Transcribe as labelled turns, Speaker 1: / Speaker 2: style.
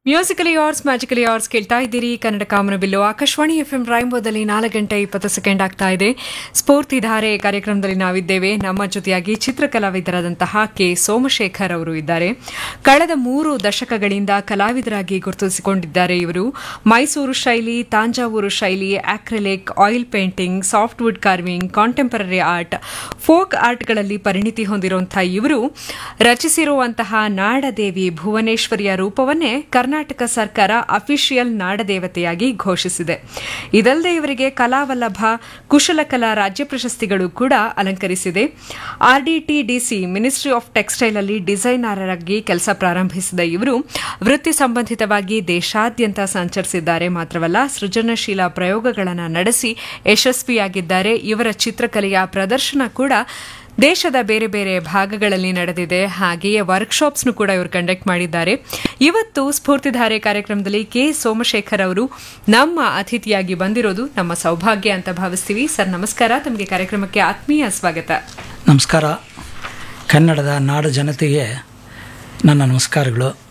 Speaker 1: musically ಯಾರ್ಸ್ magically ಯಾರ್ಸ್ ಕೇಳ್ತಾ ಇದ್ದೀರಿ ಕನ್ನಡ ಕಾಮನಬಿಲ್ಲು ಆಕಾಶವಾಣಿ ಎಫ್ ಎಂ ರಾಯಂಬೋದಲ್ಲಿ ನಾಲ್ಕು ಗಂಟೆ ಇಪ್ಪತ್ತು ಸೆಕೆಂಡ್ ಆಗ್ತಾ ಇದೆ ಸ್ಫೂರ್ತಿಧಾರೆ ಕಾರ್ಯಕ್ರಮದಲ್ಲಿ ನಾವಿದ್ದೇವೆ ನಮ್ಮ ಜೊತೆಯಾಗಿ ಚಿತ್ರಕಲಾವಿದರಾದಂತಹ ಕೆ ಸೋಮಶೇಖರ್ ಅವರು ಇದ್ದಾರೆ ಕಳೆದ ಮೂರು ದಶಕಗಳಿಂದ ಕಲಾವಿದರಾಗಿ ಗುರುತಿಸಿಕೊಂಡಿದ್ದಾರೆ ಇವರು ಮೈಸೂರು ಶೈಲಿ ತಾಂಜಾವೂರು ಶೈಲಿ acrylic oil painting softwood carving contemporary art folk ಆರ್ಟ್ಗಳಲ್ಲಿ ಪರಿಣಿತಿ ಹೊಂದಿರುವಂತಹ ಇವರು ರಚಿಸಿರುವಂತಹ ನಾಡದೇವಿ ಭುವನೇಶ್ವರಿಯ ರೂಪವನ್ನೇ ಕರ್ನಾಟಕ ಸರ್ಕಾರ ಅಫಿಷಿಯಲ್ ನಾಡದೇವತೆಯಾಗಿ ಘೋಷಿಸಿದೆ ಇದಲ್ಲದೆ ಇವರಿಗೆ ಕಲಾವಲ್ಲಭ ಕುಶಲಕಲಾ ರಾಜ್ಯ ಪ್ರಶಸ್ತಿಗಳು ಕೂಡ ಅಲಂಕರಿಸಿದೆ ಆರ್ಡಿಟಿಡಿಸಿ ಮಿನಿಸ್ಟ್ರಿ ಆಫ್ ಟೆಕ್ಸ್ಟೈಲ್ ಅಲ್ಲಿ ಡಿಸೈನರ್ ಆಗಿ ಕೆಲಸ ಪ್ರಾರಂಭಿಸಿದ ಇವರು ವೃತ್ತಿ ಸಂಬಂಧಿತವಾಗಿ ದೇಶಾದ್ಯಂತ ಸಂಚರಿಸಿದ್ದಾರೆ ಮಾತ್ರವಲ್ಲ ಸೃಜನಶೀಲ ಪ್ರಯೋಗಗಳನ್ನು ನಡೆಸಿ ಯಶಸ್ವಿಯಾಗಿದ್ದಾರೆ ಇವರ ಚಿತ್ರಕಲೆಯ ಪ್ರದರ್ಶನ ಕೂಡ ದೇಶದ ಬೇರೆ ಬೇರೆ ಭಾಗಗಳಲ್ಲಿ ನಡೆದಿದೆ ಹಾಗೆಯೇ ವರ್ಕ್ಶಾಪ್ಸ್ನು ಕೂಡ ಇವರು ಕಂಡಕ್ಟ್ ಮಾಡಿದ್ದಾರೆ ಇವತ್ತು ಸ್ಫೂರ್ತಿಧಾರೆ ಕಾರ್ಯಕ್ರಮದಲ್ಲಿ ಕೆ ಸೋಮಶೇಖರ್ ಅವರು ನಮ್ಮ ಅತಿಥಿಯಾಗಿ ಬಂದಿರೋದು ನಮ್ಮ ಸೌಭಾಗ್ಯ ಅಂತ ಭಾವಿಸ್ತೀವಿ ಸರ್ ನಮಸ್ಕಾರ ತಮಗೆ ಕಾರ್ಯಕ್ರಮಕ್ಕೆ ಆತ್ಮೀಯ ಸ್ವಾಗತ
Speaker 2: ನಮಸ್ಕಾರ ಕನ್ನಡದ ನಾಡು ಜನತೆಗೆ ನನ್ನ ನಮಸ್ಕಾರಗಳು